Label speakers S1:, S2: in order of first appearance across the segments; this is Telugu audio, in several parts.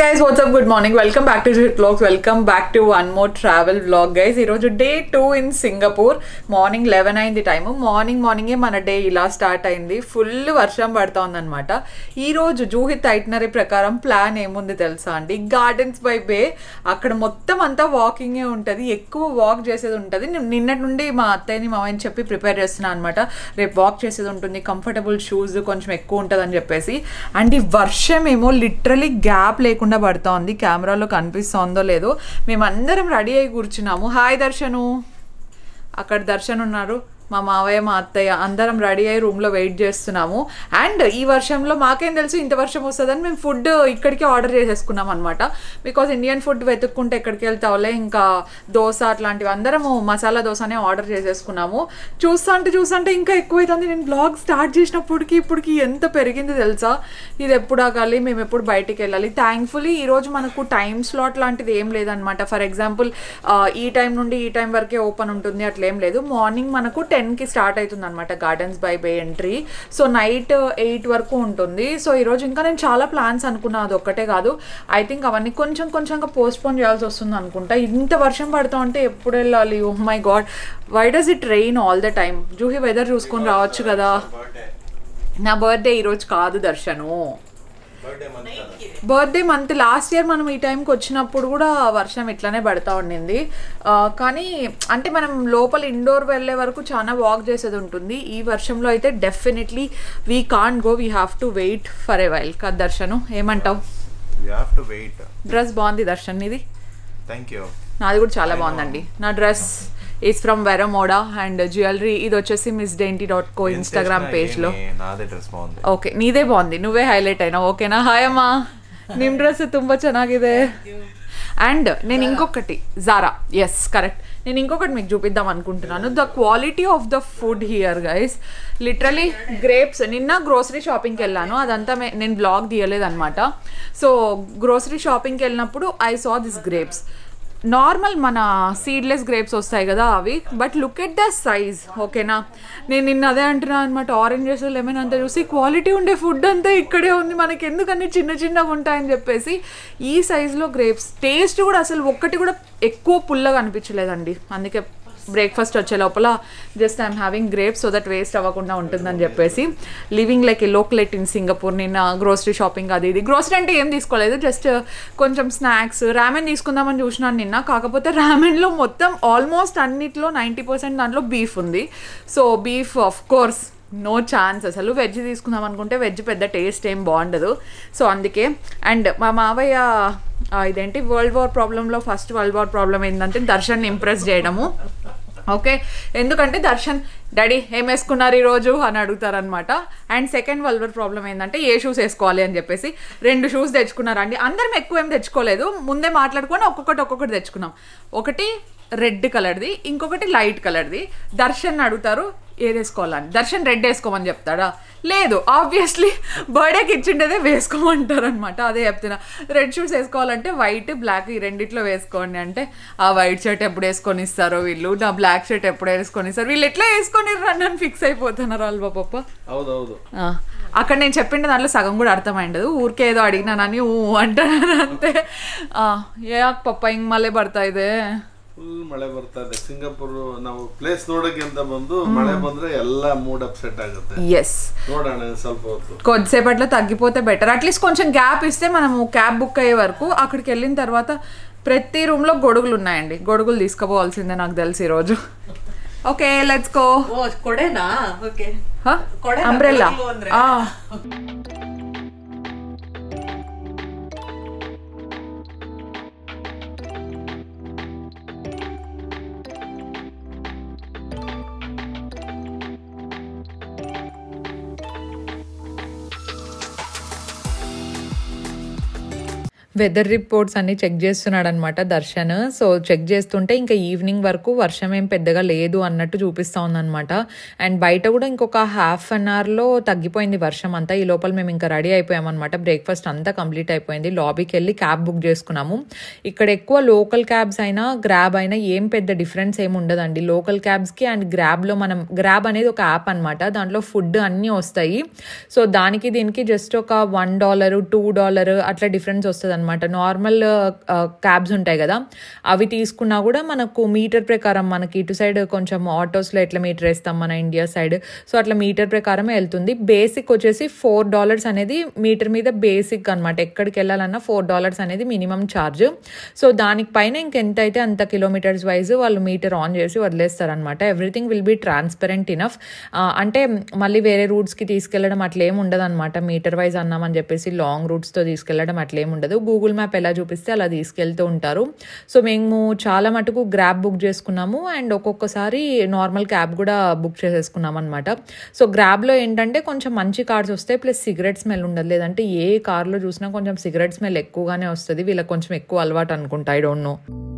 S1: Guys what's up good morning welcome back to Jit vlogs welcome back to one more travel vlog guys ఈరోజు day two in Singapore morning eleven అయింది టైం మార్నింగ్ మార్నింగే మన డే ఇలా స్టార్ట్ అయింది ఫుల్ వర్షం పడతా ఉందన్నమాట ఈరోజు జూహిత్ ఐటనరీ ప్రకారం ప్లాన్ ఏముంది తెలుసా అండి గార్డెన్స్ బై బే అక్కడ మొత్తం అంతా వాకింగే ఉంటుంది ఎక్కువ వాక్ చేసేది ఉంటుంది నేను నిన్నటి నుండి మా అత్తయ్యని మామయ్యని చెప్పి ప్రిపేర్ చేస్తున్నాను అనమాట రేపు వాక్ చేసేది ఉంటుంది కంఫర్టబుల్ షూస్ కొంచెం ఎక్కువ ఉంటుంది అని చెప్పేసి అండ్ ఈ వర్షం ఏమో లిటరలీ గ్యాప్ లేకుండా పడుతోంది కెమెరాలో కనిపిస్తోందో లేదో మేమందరం రెడీ అయి కూర్చున్నాము హాయ్ దర్శను అక్కడ దర్శన్ ఉన్నారు మా మావయ్య మా అత్తయ్య అందరం రెడీ అయ్యి రూమ్లో వెయిట్ చేస్తున్నాము అండ్ ఈ వర్షంలో మాకేం తెలుసు ఇంత వర్షం వస్తుందని మేము ఫుడ్ ఇక్కడికే ఆర్డర్ చేసేసుకున్నాం అనమాట బికాజ్ ఇండియన్ ఫుడ్ వెతుక్కుంటే ఎక్కడికి వెళ్తావులే ఇంకా దోశ అట్లాంటివి అందరము మసాలా దోశనే ఆర్డర్ చేసేసుకున్నాము చూస్తా అంటే చూస్తా అంటే ఇంకా ఎక్కువైతుంది నేను బ్లాగ్ స్టార్ట్ చేసినప్పటికి ఇప్పటికి ఎంత పెరిగింది తెలుసా ఇది ఎప్పుడు ఆగాలి మేము ఎప్పుడు బయటికి వెళ్ళాలి థ్యాంక్ఫుల్లీ ఈరోజు మనకు టైం స్లాట్ లాంటిది ఏం లేదనమాట ఫర్ ఎగ్జాంపుల్ ఈ టైం నుండి ఈ టైం వరకే ఓపెన్ ఉంటుంది అట్లా ఏం లేదు మార్నింగ్ మనకు టెన్కి స్టార్ట్ అవుతుంది అనమాట gardens by bay entry so night eight వరకు ఉంటుంది సో ఈరోజు ఇంకా నేను చాలా ప్లాన్స్ అనుకున్నా అది ఒక్కటే కాదు ఐ థింక్ అవన్నీ కొంచెం కొంచెంగా పోస్ట్పోన్ చేయాల్సి వస్తుంది అనుకుంటా ఇంత వర్షం పడుతూ ఉంటే ఎప్పుడు వెళ్ళాలి oh my god why does it rain all the time జూహి వెదర్ చూసుకొని రావచ్చు కదా నా బర్త్డే ఈరోజు కాదు Darshan birthday month last year మనం ఈ టైంకి వచ్చినప్పుడు కూడా వర్షం ఇట్లానే పడతా ఉండింది ఆ, కానీ అంటే మనం లోపల ఇండోర్ వెళ్ళే వరకు చాలా వాక్ చేసేది ఉంటుంది ఈ వర్షంలో అయితే definitely we can't go we have to wait for a while కదా దర్శను ఏమంటావు
S2: you have to wait
S1: dress బాగుంది దర్శన్ ఇది
S2: థ్యాంక్ యూ
S1: నాది కూడా చాలా బాగుందండి నా dress is from Vero Moda and jewellery ఇది వచ్చేసి miss dainty dot co Instagram పేజ్లో
S2: నాదే డ్రెస్ బాగుంది
S1: ಓಕೆ ನೀದೇ ಬಾಂದಿ నువ్వే హైలైట్ అయినా ఓకేనా హాయ్ అమ్మా ನಿಮ್ಮ డ్రెస్ ತುಂಬ ಚೆನ್ನಾಗಿದೆ అండ్ నేను ఇంకొకటి జారా ఎస్ కరెక్ట్ నేను ఇంకొకటి మీకు చూపిద్దాం అనుకుంటున్నాను the quality of the food here guys literally grapes నిన్న గ్రోసరీ షాపింగ్కి వెళ్ళాను అదంతా మే- నేను బ్లాగ్ తీయలేదు అనమాట సో గ్రోసరీ షాపింగ్కి వెళ్ళినప్పుడు I saw this grapes normal మన సీడ్లెస్ గ్రేప్స్ వస్తాయి కదా అవి but look at the size ఓకేనా నేను నిన్న అదే అంటున్నాను అనమాట ఆరెంజెస్ లెమన్ అంతా చూసి క్వాలిటీ ఉండే ఫుడ్ అంతా ఇక్కడే ఉంది మనకి ఎందుకని చిన్న చిన్నగా ఉంటాయని చెప్పేసి ఈ సైజులో గ్రేప్స్ టేస్ట్ కూడా అసలు ఒక్కటి కూడా ఎక్కువ పుల్లగా అనిపించలేదండి అందుకే బ్రేక్ఫాస్ట్ వచ్చే లోపల just I'm having grapes so that waste అవ్వకుండా ఉంటుందని చెప్పేసి living like a localite in Singapore నిన్న గ్రోసరీ షాపింగ్ అది ఇది గ్రోసరీ అంటే ఏం తీసుకోలేదు జస్ట్ కొంచెం స్నాక్స్ రామెన్ తీసుకుందామని చూసినాను నిన్న కాకపోతే రామెన్లో మొత్తం ఆల్మోస్ట్ అన్నిట్లో నైంటీ పర్సెంట్ దాంట్లో బీఫ్ ఉంది so beef of course no chance అసలు వెజ్ తీసుకుందాం అనుకుంటే వెజ్ పెద్ద టేస్ట్ ఏం బాగుండదు సో అందుకే అండ్ మా మావయ్య ఆ, ఇదేంటి వరల్డ్ వార్ ప్రాబ్లంలో ఫస్ట్ వరల్డ్ వార్ ప్రాబ్లం ఏంటంటే దర్శన్ ఇంప్రెస్ చేయడము ఓకే ఎందుకంటే దర్శన్ డాడీ ఏం వేసుకున్నారు ఈరోజు అని అడుగుతారనమాట and second world war problem ఏంటంటే ఏ షూస్ వేసుకోవాలి అని చెప్పేసి రెండు షూస్ తెచ్చుకున్నారండి అందరం ఎక్కువ ఏం తెచ్చుకోలేదు ముందే మాట్లాడుకొని ఒక్కొక్కటి ఒక్కొక్కటి తెచ్చుకున్నాం ఒకటి రెడ్ కలర్ది ఇంకొకటి లైట్ కలర్ది దర్శన్ అడుగుతారు ఏది వేసుకోవాలని దర్శన్ రెడ్ వేసుకోమని చెప్తాడా లేదు ఆబ్వియస్లీ బర్త్డేకి ఇచ్చిండేదే వేసుకోమంటారు అనమాట అదే చెప్తున్నా రెడ్ షూస్ వేసుకోవాలంటే వైట్ బ్లాక్ ఈ రెండిట్లో వేసుకోండి అంటే ఆ వైట్ షర్ట్ ఎప్పుడు వేసుకొని ఇస్తారో వీళ్ళు నా బ్లాక్ షర్ట్ ఎప్పుడు వేసుకొని ఇస్తారు వీళ్ళు ఎట్లా వేసుకొని రన్ ఫిక్స్ అయిపోతున్నారు అల్వా పప్ప
S3: హೌದೌದು
S1: ఆ, అక్కడ నేను చెప్పిన దాంట్లో సగం కూడా అర్థమైండదు ఊరికే ఏదో అడిగినానని ఊ అంటాను అంతే ఆ, ఏ పప్ప ಹಿಂಗ್ ಮಳೆ ಬರ್ತಾ ಇದೆ
S3: ಫುಲ್ ಮಳೆ ಬರ್ತಾ ಇದೆ ಸಿಂಗಾಪುರ್ ನಾವು ಪ್ಲೇಸ್ ನೋಡಕ್ಕೆ ಅಂತ ಬಂದು ಮಳೆ ಬಂದ್ರೆ ಎಲ್ಲ ಮೂಡ್ ಅಪ್ಸೆಟ್ ಆಗುತ್ತೆ
S1: ఎస్
S3: ನೋಡೋಣ ಇನ್ನು ಸ್ವಲ್ಪ ಹೊತ್ತು
S1: కొద్దిసేపట్లో తగ్గిపోతే బెటర్ అట్లీస్ట్ కొంచెం గ్యాప్ ఇస్తే మనము క్యాబ్ బుక్ అయ్యే వరకు అక్కడికి వెళ్ళిన తర్వాత ప్రతి రూమ్లో గొడుగులు ఉన్నాయండి గొడుగులు తీసుకుపోవాల్సిందే నాకు తెలిసి ఈరోజు ఓకే లెట్స్ గో
S4: ಓ ಕೊಡೆನಾ ಓಕೆ ಕೊಡೆ
S1: అంబ్రెల్లా
S4: ಗొడుగులు ಅಂದ್ರೆ.
S1: వెదర్ రిపోర్ట్స్ అన్ని చెక్ చేస్తున్నాడు అనమాట దర్శన్ సో చెక్ చేస్తుంటే ఇంకా ఈవినింగ్ వరకు వర్షం ఏం పెద్దగా లేదు అన్నట్టు చూపిస్తా ఉందన్నమాట అండ్ బయట కూడా ఇంకొక హాఫ్ అన్ అవర్లో తగ్గిపోయింది వర్షం అంతా ఈ లోపల మేము ఇంకా రెడీ అయిపోయామన్నమాట బ్రేక్ఫాస్ట్ అంతా కంప్లీట్ అయిపోయింది లాబీకి వెళ్ళి క్యాబ్ బుక్ చేసుకున్నాము ఇక్కడ ఎక్కువ లోకల్ క్యాబ్స్ అయినా గ్రాబ్ అయినా ఏం పెద్ద డిఫరెన్స్ ఏమి ఉండదండి లోకల్ క్యాబ్స్కి అండ్ గ్రాబ్లో మనం గ్రాబ్ అనేది ఒక యాప్ అనమాట దాంట్లో ఫుడ్ అన్నీ వస్తాయి సో దానికి దీనికి జస్ట్ ఒక వన్ డాలర్ టూ డాలర్ అట్లా డిఫరెన్స్ వస్తుంది అనమాట అనమాట నార్మల్ క్యాబ్స్ ఉంటాయి కదా అవి తీసుకున్నా కూడా మనకు మీటర్ ప్రకారం మనకి ఇటు సైడ్ కొంచెం ఆటోస్లో ఎట్లా మీటర్ వేస్తాం మన ఇండియా సైడ్ సో అట్లా మీటర్ ప్రకారమే వెళ్తుంది బేసిక్ వచ్చేసి ఫోర్ డాలర్స్ అనేది మీటర్ మీద బేసిక్ అనమాట ఎక్కడికి వెళ్ళాలన్నా ఫోర్ డాలర్స్ అనేది మినిమం ఛార్జ్ సో దానికి పైన ఇంకెంత అయితే అంత కిలోమీటర్స్ వైజ్ వాళ్ళు మీటర్ ఆన్ చేసి వదిలేస్తారనమాట everything will be transparent enough అంటే మళ్ళీ వేరే రూట్స్కి తీసుకెళ్ళడం అట్లా ఏమి ఉండదు అనమాట మీటర్ వైజ్ అన్నామని చెప్పేసి లాంగ్ రూట్స్తో తీసుకెళ్ళడం అట్లా ఏమి ఉండదు గూగుల్ మ్యాప్ ఎలా చూపిస్తే అలా తీసుకెళ్తూ ఉంటారు సో మేము చాలా మటుకు గ్రాబ్ బుక్ చేసుకున్నాము అండ్ ఒక్కొక్కసారి నార్మల్ క్యాబ్ కూడా బుక్ చేసేసుకున్నాం అనమాట సో గ్రాబ్లో ఏంటంటే కొంచెం మంచి కార్స్ వస్తాయి ప్లస్ సిగరెట్ స్మెల్ ఉండదు లేదంటే ఏ కార్లో చూసినా కొంచెం సిగరెట్ స్మెల్ ఎక్కువగానే వస్తుంది వీళ్ళకి కొంచెం ఎక్కువ అలవాటు అనుకుంటా ఐ డోంట్ నో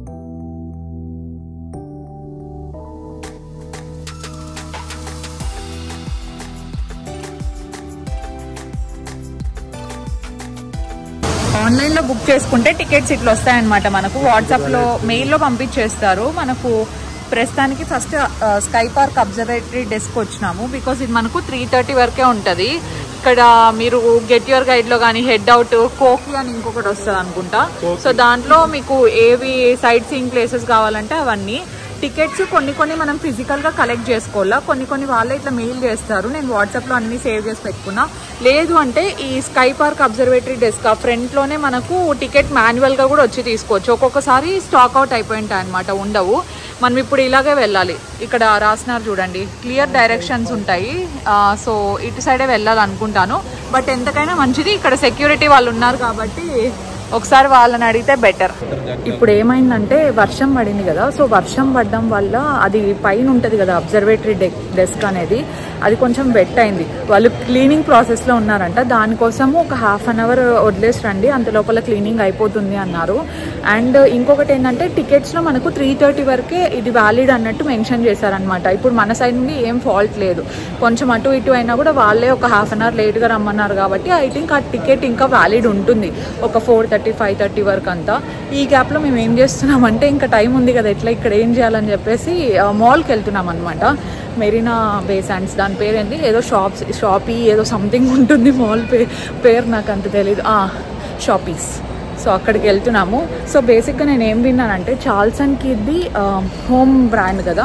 S1: ఆన్లైన్లో బుక్ చేసుకుంటే టికెట్స్ ఇట్లా వస్తాయన్నమాట మనకు వాట్సాప్లో మెయిల్లో పంపించేస్తారు మనకు ప్రస్తుతానికి first sky park observatory desk వచ్చినాము బికాస్ ఇది మనకు త్రీ థర్టీ వరకే ఉంటుంది ఇక్కడ మీరు గెట్ యువర్ గైడ్లో కానీ హెడ్ అవుట్ కోకి అని ఇంకొకటి వస్తుంది అనుకుంటా సో దాంట్లో మీకు ఏవి సైట్ సీయింగ్ ప్లేసెస్ కావాలంటే అవన్నీ టికెట్స్ కొన్ని కొన్ని మనం ఫిజికల్గా కలెక్ట్ చేసుకోవాలా కొన్ని కొన్ని వాళ్ళే ఇట్లా మెయిల్ చేస్తారు నేను వాట్సాప్లో అన్ని సేవ్ చేసి పెట్టుకున్నా లేదు అంటే ఈ స్కై పార్క్ అబ్జర్వేటరీ డెస్క్ ఆ ఫ్రంట్లోనే మనకు టికెట్ మాన్యువల్గా కూడా వచ్చి తీసుకోవచ్చు ఒక్కొక్కసారి స్టాక్ అవుట్ అయిపోయి ఉంటాయి అనమాట ఉండవు మనం ఇప్పుడు ఇలాగే వెళ్ళాలి ఇక్కడ రాసినారు చూడండి క్లియర్ డైరెక్షన్స్ ఉంటాయి ఆ, సో ఇటు సైడే వెళ్ళాలనుకుంటాను బట్ ఎంతకైనా మంచిది ఇక్కడ సెక్యూరిటీ వాళ్ళు ఉన్నారు కాబట్టి ఒకసారి వాళ్ళని అడిగితే బెటర్ ఇప్పుడు ఏమైందంటే వర్షం పడింది కదా సో వర్షం పడడం వల్ల అది పైన ఉంటుంది కదా అబ్జర్వేటరీ డెస్క్ అనేది అది కొంచెం వెట్ అయింది వాళ్ళు క్లీనింగ్ ప్రాసెస్లో ఉన్నారంట దానికోసము ఒక హాఫ్ అన్ అవర్ వదిలేసి రండి అంత లోపల క్లీనింగ్ అయిపోతుంది అన్నారు అండ్ ఇంకొకటి ఏంటంటే టికెట్స్లో మనకు త్రీ థర్టీ వరకే ఇది వ్యాలిడ్ అన్నట్టు మెన్షన్ చేశారనమాట ఇప్పుడు మన సైడ్ నుండి ఏం ఫాల్ట్ లేదు కొంచెం అటు ఇటు అయినా కూడా వాళ్ళే ఒక హాఫ్ అన్ అవర్ లేట్గా రమ్మన్నారు కాబట్టి ఐ థింక్ ఆ టికెట్ ఇంకా వ్యాలిడ్ ఉంటుంది ఒక ఫోర్ థర్టీ ఫైవ్ థర్టీ వరకు అంతా ఈ గ్యాప్లో మేము ఏం చేస్తున్నామంటే ఇంకా టైం ఉంది కదా ఎట్లా ఇక్కడ ఏం చేయాలని చెప్పేసి ఆ, మాల్కి వెళ్తున్నాం అనమాట మెరీనా బే శాండ్స్ దాని పేరు ఏంటి ఏదో షాప్స్ షాపీ ఏదో సంథింగ్ ఉంటుంది మాల్ పే పేరు నాకు అంత తెలీదు ఆ, షాపీస్ సో అక్కడికి వెళ్తున్నాము సో బేసిక్గా నేను ఏం విన్నానంటే చాల్సన్కి ఇది హోమ్ బ్రాండ్ కదా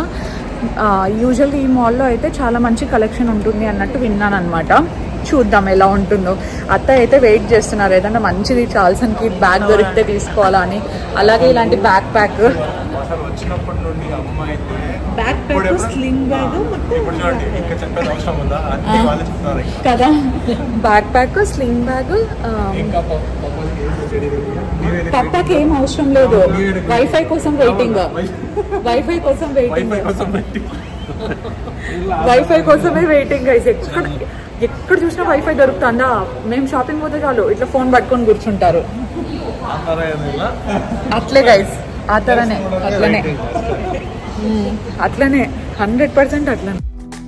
S1: యూజువల్గా ఈ మాల్లో అయితే చాలా మంచి కలెక్షన్ ఉంటుంది అన్నట్టు విన్నాను అనమాట చూద్దాం ఎలా ఉంటుందో అత్త అయితే వెయిట్ చేస్తున్నారు ఏదన్నా మంచిది చాల్సన్కి బ్యాగ్ దొరికితే తీసుకోవాలా అని అలాగే ఇలాంటి బ్యాక్ ప్యాక్
S2: అసలు వచ్చినప్పటి నుండి అమ్మ అయితే
S4: బ్యాక్ ప్యాక్ స్లింగ్ బ్యాగ్
S2: ఇప్పుడు చూడండి ఇంకా చెప్పేది అవసరం ఉందా అన్ని వాళ్ళు చెప్తున్నారు
S1: కదా బ్యాక్ ప్యాక్ స్లింగ్ బ్యాగ్
S2: ఇంకా ప- పప్పులకి ఏం తెలియదు. మీరే
S1: పప్పాకి ఏం అవసరం లేదు వైఫై కోసం వెయిటింగ్ వైఫై కోసం వెయిటింగ్
S2: వైఫై కోసం పెట్టి
S1: వైఫై కోసమే వెయిటింగ్ గైస్ ఎక్కడ ఎక్కడ చూసినా వైఫై దొరుకుతుందా మేము షాపింగ్ పోతే చాలు ఇట్లా ఫోన్ పట్టుకొని కూర్చుంటారు అట్లే గైస్ ఆ తరనే అట్లనే మ్మ్. అట్లనే హండ్రెడ్ పర్సెంట్ అట్లనే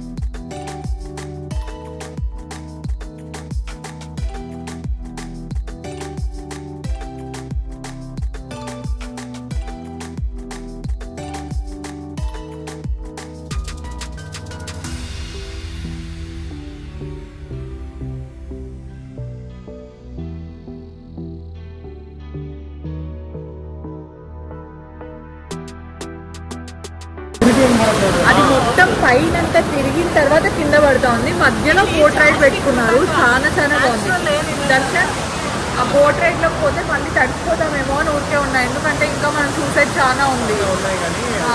S1: అది మొత్తం పైనంత తిరిగిన తర్వాత కింద పడుతా ఉంది మధ్యలో బోట్ రైడ్ పెట్టుకున్నారు చాలా చాలా బాగుంది దర్శన్ ఆ బోట్ రైడ్ లో పోతే మళ్ళీ తడిచిపోతామేమో అని ఊరికే ఉన్నాయి ఎందుకంటే ఇంకా మనం చూసేది చాలా ఉంది ఆ.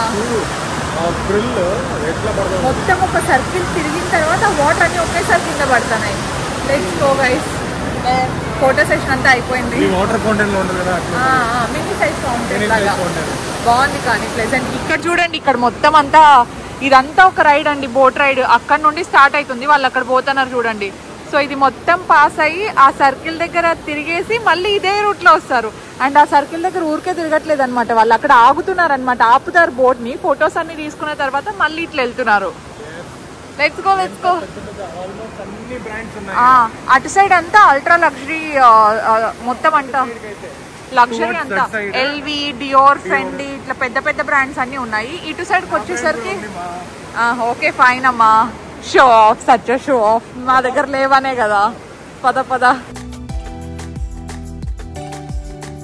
S1: మొత్తం ఒక సర్కిల్ తిరిగిన తర్వాత వాటర్ అన్ని ఒకేసారి కింద పడుతున్నాయి let's go guys photo session అంతా అయిపోయింది
S2: వాటర్ ఫౌంటైన్ లో ఉండదు కదా అట్లా
S1: మినీ సైజ్ ఫౌంటైన్
S2: Mini
S1: లాగా
S2: size fountain.
S1: బాగుంది కానీ ప్లెజెంట్ ఇక్కడ చూడండి ఇక్కడ మొత్తం అంతా ఇదంతా ఒక రైడ్ అండి బోట్ రైడ్ అక్కడ నుండి స్టార్ట్ అవుతుంది వాళ్ళు అక్కడ పోతున్నారు చూడండి సో ఇది మొత్తం పాస్ అయ్యి ఆ సర్కిల్ దగ్గర తిరిగేసి మళ్ళీ ఇదే రూట్ లో వస్తారు అండ్ ఆ సర్కిల్ దగ్గర ఊరికే తిరగట్లేదు అనమాట వాళ్ళు అక్కడ ఆగుతున్నారు అనమాట ఆపుతారు బోట్ ని ఫొటోస్ అన్ని తీసుకున్న తర్వాత మళ్ళీ ఇట్లా వెళ్తున్నారు లెట్స్ గో లెట్స్ గో
S2: అన్ని బ్రాండ్స్ ఉన్నాయి
S1: ఆ, అటు సైడ్ అంతా అల్ట్రా లగ్జరీ మొత్తం అంతా లగ్జరీ
S2: Towards
S1: అంతా
S2: that side.
S1: LV Dior Fendi ఇట్లా పెద్ద పెద్ద బ్రాండ్స్ అన్ని ఉన్నాయి ఇటు సైడ్ కి వచ్చేసరికి ఓకే ఫైన్ అమ్మా show off such show off మా దగ్గర లేవనే కదా పద పద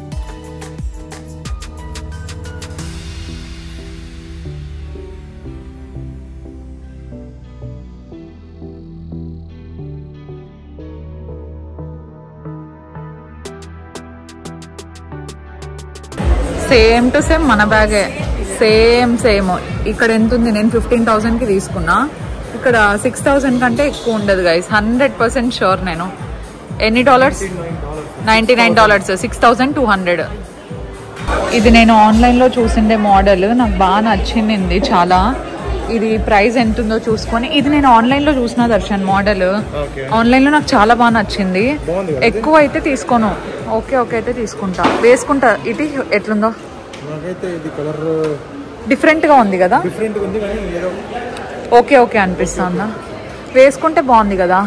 S1: సేమ్ టు సేమ్ మన బ్యాగే సేమ్ సేమ్ ఇక్కడ ఎంత ఉంది నేను ఫిఫ్టీన్ థౌసండ్కి తీసుకున్నా ఇక్కడ సిక్స్ థౌసండ్ కంటే ఎక్కువ ఉండదు గైస్ హండ్రెడ్ పర్సెంట్ షూర్ నేను ఎన్ని dollars ninety nine dollars six thousand two hundred ఇది నేను ఆన్లైన్లో చూసిండే మోడల్ నాకు బాగా నచ్చింది చాలా ఇది ప్రైస్ ఎంత ఉందో చూసుకొని ఇది నేను ఆన్లైన్లో చూసిన దర్శన్ మోడల్
S2: Okay.
S1: ఆన్లైన్లో నాకు చాలా బాగా నచ్చింది
S2: బాగుంది కదా?
S1: ఎక్కువ అయితే తీసుకోను ఓకే ఓకే అయితే తీసుకుంటా వేసుకుంటా ఇది ఎట్లుందో
S2: నాకైతే ఇది కలర్
S1: డిఫరెంట్గా ఉంది కదా
S2: డిఫరెంట్గా ఉంది కానీ ఏదో
S1: ఓకే ఓకే అనిపిస్తుందా వేసుకుంటే బాగుంది కదా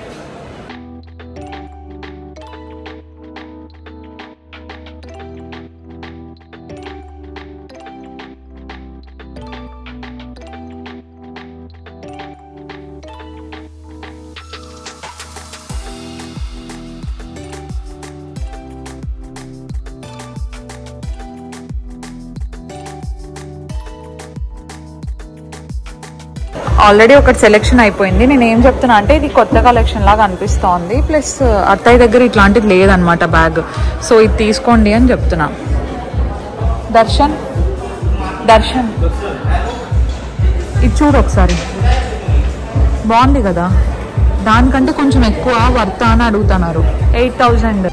S1: ఆల్రెడీ ఒకటి సెలెక్షన్ అయిపోయింది నేను ఏం చెప్తున్నా అంటే ఇది కొత్త కలెక్షన్ లాగా అనిపిస్తోంది ప్లస్ అత్తయ్య దగ్గర ఇట్లాంటిది లేదనమాట బ్యాగ్ సో ఇది తీసుకోండి అని చెప్తున్నా దర్శన్ దర్శన్ ఇది చూడు ఒకసారి బాగుంది కదా దానికంటే కొంచెం ఎక్కువ వర్త అని అడుగుతున్నారు ఎయిట్ థౌజండ్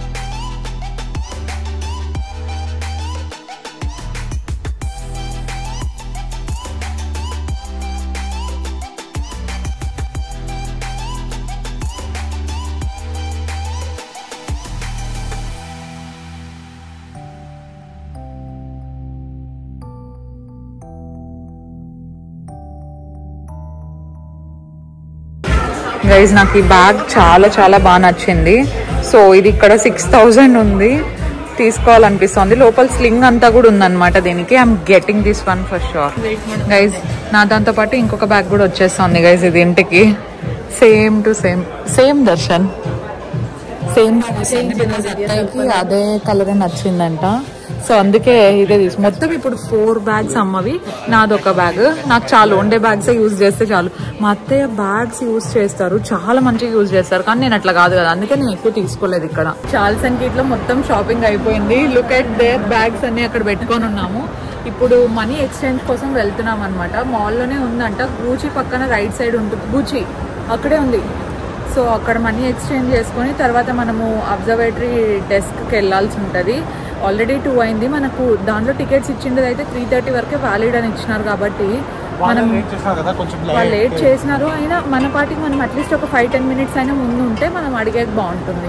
S1: గైజ్ నాకు ఈ బ్యాగ్ చాలా చాలా బాగా నచ్చింది సో ఇది ఇక్కడ సిక్స్ థౌజండ్ ఉంది తీసుకోవాలనిపిస్తుంది లోపల స్లింగ్ అంతా కూడా ఉందన్నమాట దీనికి I'm getting this one for sure guys నా దాంతో పాటు ఇంకొక బ్యాగ్ కూడా వచ్చేస్తుంది గైజ్ ఇది ఇంటికి same to same same Darshan same అత్తయ్యకి అదే కలర్ నచ్చిందంట సో అందుకే ఇదే తీసు మొత్తం ఇప్పుడు ఫోర్ బ్యాగ్స్ అమ్మవి నాదొక బ్యాగ్ నాకు చాలు ఉండే బ్యాగ్స్ యూజ్ చేస్తే చాలు మా అత్తయ్య బ్యాగ్స్ యూజ్ చేస్తారు చాలా మంచిగా యూజ్ చేస్తారు కానీ నేను అట్లా కాదు కదా అందుకే నేను ఎక్కువ తీసుకోలేదు ఇక్కడ చార్ల్స్ అండ్ కిట్ లో మొత్తం షాపింగ్ అయిపోయింది లుక్ ఎట్ దేర్ బ్యాగ్స్ అన్ని అక్కడ పెట్టుకొని ఉన్నాము ఇప్పుడు మనీ ఎక్స్చేంజ్ కోసం వెళ్తున్నాం అనమాట మాల్లోనే ఉందంట గూచి పక్కన రైట్ సైడ్ ఉంటుంది గూచి అక్కడే ఉంది సో అక్కడ మనీ ఎక్స్చేంజ్ చేసుకొని తర్వాత మనము అబ్జర్వేటరీ డెస్క్కి వెళ్ళాల్సి ఉంటుంది ఆల్రెడీ టూ అయింది మనకు దాంట్లో టికెట్స్ ఇచ్చిండేది అయితే త్రీ థర్టీ వరకే వ్యాలిడ్ అని ఇచ్చినారు కాబట్టి మనం
S2: లేట్ చేసినా కదా కొంచెం
S1: వాళ్ళు లేట్ చేసినారు అయినా మన పాటికి మనం అట్లీస్ట్ ఒక ఫైవ్ టెన్ మినిట్స్ అయినా ముందు ఉంటే మనం అడిగేది బాగుంటుంది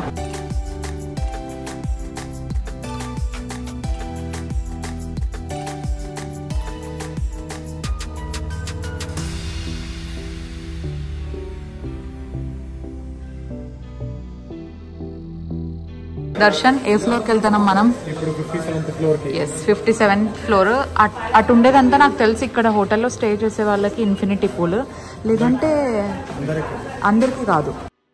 S1: దర్శన్ ఏ ఫ్లోర్కి వెళ్తున్నాం మనం
S2: ఇప్పుడు ఫిఫ్టీ సెవెంత్ ఫ్లోర్ కి
S1: ఎస్ ఫిఫ్టీ సెవెన్ ఫ్లోర్ అటు ఉండేదంతా నాకు తెలిసి ఇక్కడ హోటల్లో స్టే చేసే వాళ్ళకి ఇన్ఫినిటీ పూల్ లేదంటే అందరికీ కాదు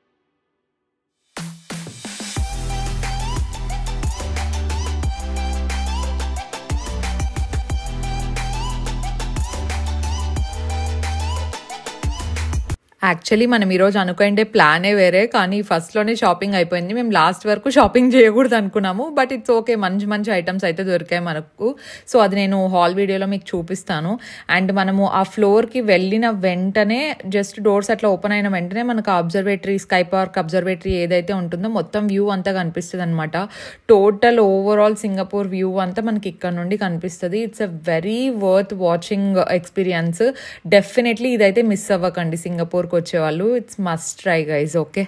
S1: యాక్చువల్లీ మనం ఈరోజు అనుకుంటే ప్లానే వేరే కానీ ఫస్ట్లోనే షాపింగ్ అయిపోయింది మేము లాస్ట్ వరకు షాపింగ్ చేయకూడదు అనుకున్నాము బట్ ఇట్స్ ఓకే మంచి మంచి ఐటమ్స్ అయితే దొరికాయి మనకు సో అది నేను హాల్ వీడియోలో మీకు చూపిస్తాను అండ్ మనము ఆ ఫ్లోర్కి వెళ్ళిన వెంటనే జస్ట్ డోర్స్ అట్లా ఓపెన్ అయిన వెంటనే మనకు అబ్జర్వేటరీ స్కై పార్క్ అబ్జర్వేటరీ ఏదైతే ఉంటుందో మొత్తం వ్యూ అంతా కనిపిస్తుంది అనమాట టోటల్ ఓవరాల్ సింగపూర్ వ్యూ అంతా మనకి ఇక్కడ నుండి కనిపిస్తుంది it's a very worth watching experience definitely ఇదైతే మిస్ అవ్వకండి సింగపూర్కి వచ్చేవాళ్ళు it's must try guys okay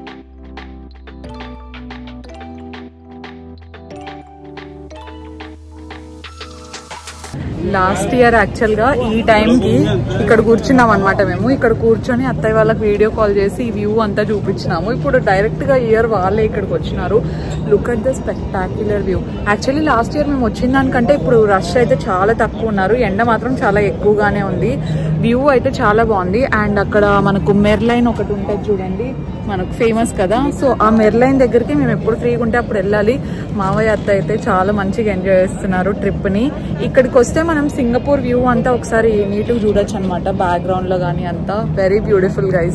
S1: last year యాక్చువల్గా ఈ టైంకి ఇక్కడ కూర్చున్నాం అనమాట మేము ఇక్కడ కూర్చొని అత్తయ్య వాళ్ళకి వీడియో కాల్ చేసి ఈ వ్యూ అంతా చూపించినాము ఇప్పుడు డైరెక్ట్గా ఇయర్ వాళ్ళే ఇక్కడికి వచ్చినారు look at the spectacular view actually last year మేము వచ్చిన దానికంటే ఇప్పుడు రష్ అయితే చాలా తక్కువ ఉన్నారు ఎండ మాత్రం చాలా ఎక్కువగానే ఉంది వ్యూ అయితే చాలా బాగుంది అండ్ అక్కడ మనకు మెర్లైన్ ఒకటి ఉంటుంది చూడండి మనకు ఫేమస్ కదా సో ఆ మెర్లైన్ దగ్గరికి మేము ఎప్పుడు ఫ్రీగా ఉంటే అప్పుడు వెళ్ళాలి మావయ్య అత్త అయితే చాలా మంచిగా ఎంజాయ్ చేస్తున్నారు ట్రిప్ని ఇక్కడికి వస్తే మనం సింగపూర్ వ్యూ అంతా ఒకసారి నీట్గా చూడొచ్చు అనమాట బ్యాక్గ్రౌండ్లో కానీ అంతా వెరీ బ్యూటిఫుల్ గైస్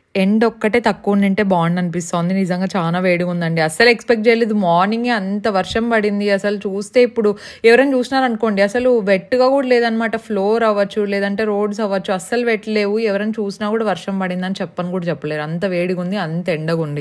S1: ఎండ్ ఒక్కటే తక్కువ ఉండింటే బాగుండు అనిపిస్తోంది నిజంగా చాలా వేడిగా ఉందండి అస్సలు ఎక్స్పెక్ట్ చేయలేదు మార్నింగే అంత వర్షం పడింది అసలు చూస్తే ఇప్పుడు ఎవరైనా చూసినారనుకోండి అసలు వెట్టుగా కూడా లేదనమాట ఫ్లోర్ అవ్వచ్చు లేదంటే రోడ్స్ అవ్వచ్చు అస్సలు వెట్టలేవు ఎవరైనా చూసినా కూడా వర్షం పడిందని చెప్పని కూడా చెప్పలేరు అంత వేడిగా ఉంది అంత ఎండగా ఉంది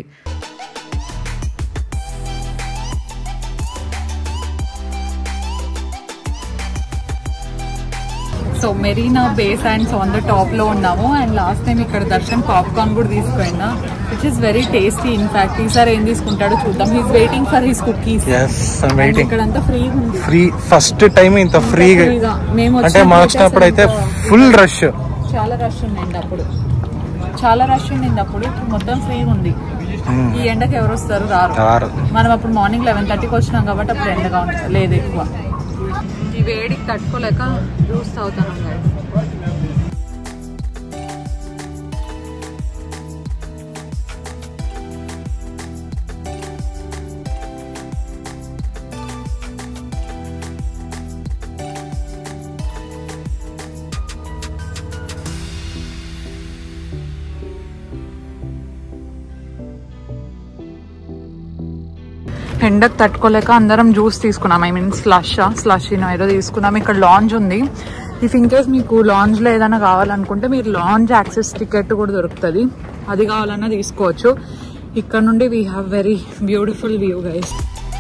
S1: so Marina Bay Sands on the top లో ఉన్నాము అండ్ లాస్ట్ టైం ఇక్కడ దర్శన్ పాప్కార్న్ కూడా తీసుకుపోయినా which is very tasty in fact ఈసారి ఏం తీసుకుంటాడో చూద్దాం he's waiting for his cookies
S2: yes waiting
S1: ఇక్కడ అంతా ఫ్రీగా ఉంది
S2: ఫ్రీ ఫస్ట్ టైం ఇంత ఫ్రీగా
S1: ఫ్రీగా. మేము
S2: అంటే
S1: వచ్చినప్పుడు
S2: మా
S1: అయితే
S2: వచ్చినప్పుడు అయితే
S1: అసలు
S2: ఫుల్ రష్
S1: చాలా రష్ ఉండింది అప్పుడు చాలా రష్ ఉండింది అప్పుడు ఇప్పుడు మొత్తం ఫ్రీగా ఉంది ఈ ఎండకి ఎవరు వస్తారు రారు
S2: రారు.
S1: మనం అప్పుడు మార్నింగ్ లెవెన్ థర్టీకి వచ్చినాం కాబట్టి అప్పుడు ఎండగా ఉంటుంది లేదు ఎక్కువ ఈ వేడికి తట్టుకోలేక జ్యూస్ తాగుతాను guys. ఎండకు తట్టుకోలేక అందరం జ్యూస్ తీసుకున్నాం ఐ మీన్ స్లష్ స్లష్ ఏదో తీసుకున్నాం ఇక్కడ లాంజ్ ఉంది ఇఫ్ ఇన్ కేస్ మీకు లాంజ్ లో ఏదైనా కావాలనుకుంటే మీరు లాంజ్ యాక్సెస్ టికెట్ కూడా దొరుకుతుంది అది కావాలన్నా తీసుకోవచ్చు ఇక్కడ నుండి we have very beautiful view guys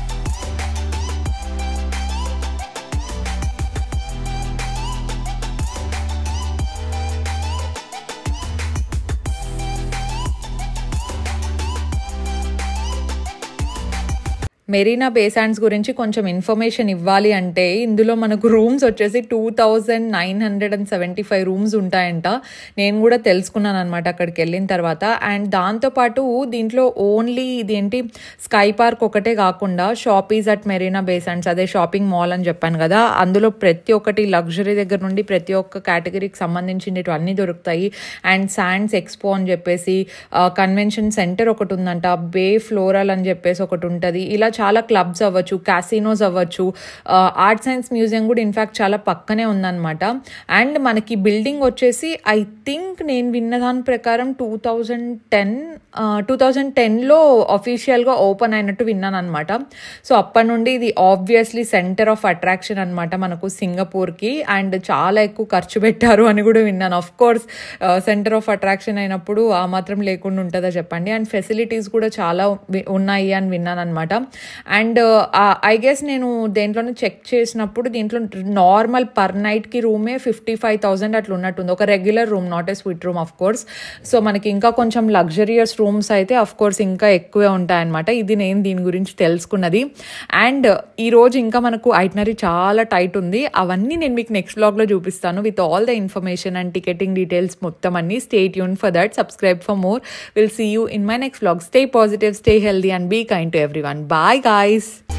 S1: Marina Bay Sands గురించి కొంచెం ఇన్ఫర్మేషన్ ఇవ్వాలి అంటే ఇందులో మనకు రూమ్స్ వచ్చేసి two thousand nine hundred and seventy five rooms ఉంటాయంట నేను కూడా తెలుసుకున్నాను అనమాట అక్కడికి వెళ్ళిన తర్వాత అండ్ దాంతోపాటు దీంట్లో ఓన్లీ ఇదేంటి స్కై పార్క్ ఒకటే కాకుండా shoppes at Marina Bay Sands అదే షాపింగ్ మాల్ అని చెప్పాను కదా అందులో ప్రతి ఒక్కటి లగ్జరీ దగ్గర నుండి ప్రతి ఒక్క కేటగిరీకి సంబంధించినవి అన్నీ దొరుకుతాయి అండ్ శాండ్స్ ఎక్స్పో అని చెప్పేసి కన్వెన్షన్ సెంటర్ ఒకటి ఉందంట బే ఫ్లోరల్ అని చెప్పేసి ఒకటి ఉంటుంది ఇలా చాలా క్లబ్స్ అవ్వచ్చు క్యాసినోస్ అవ్వచ్చు ఆర్ట్ సైన్స్ మ్యూజియం కూడా ఇన్ఫ్యాక్ట్ చాలా పక్కనే ఉందన్నమాట అండ్ మనకి బిల్డింగ్ వచ్చేసి ఐ థింక్ నేను విన్న దాని ప్రకారం two thousand ten two thousand టెన్లో అఫీషియల్గా ఓపెన్ అయినట్టు విన్నాను అనమాట సో అప్పటి నుండి ఇది ఆబ్వియస్లీ సెంటర్ ఆఫ్ అట్రాక్షన్ అనమాట మనకు సింగపూర్కి అండ్ చాలా ఎక్కువ ఖర్చు పెట్టారు అని కూడా విన్నాను of course centre of attraction అయినప్పుడు ఆ మాత్రం లేకుండా ఉంటుందా చెప్పండి అండ్ ఫెసిలిటీస్ కూడా చాలా వి- ఉన్నాయి అని విన్నాను అనమాట అండ్ ఐ గెస్ నేను దేంట్లోనే చెక్ చేసినప్పుడు దీంట్లో నార్మల్ పర్ నైట్కి రూమే ఫిఫ్టీ ఫైవ్ థౌసండ్ అట్లా ఉన్నట్టుంది ఒక regular room not a suite room of course so మనకి ఇంకా కొంచెం లగ్జరియస్ రూమ్స్ అయితే అఫ్ కోర్స్ ఇంకా ఎక్కువే ఉంటాయన్నమాట ఇది నేను దీని గురించి తెలుసుకున్నది అండ్ ఈ రోజు ఇంకా మనకు ఐటనరీ చాలా టైట్ ఉంది అవన్నీ నేను మీకు నెక్స్ట్ బ్లాగ్లో చూపిస్తాను with all the information and ticketing details మొత్తం అన్ని stay tune for that subscribe for more will see you in my next blog stay positive stay healthy and be kind to everyone bye guys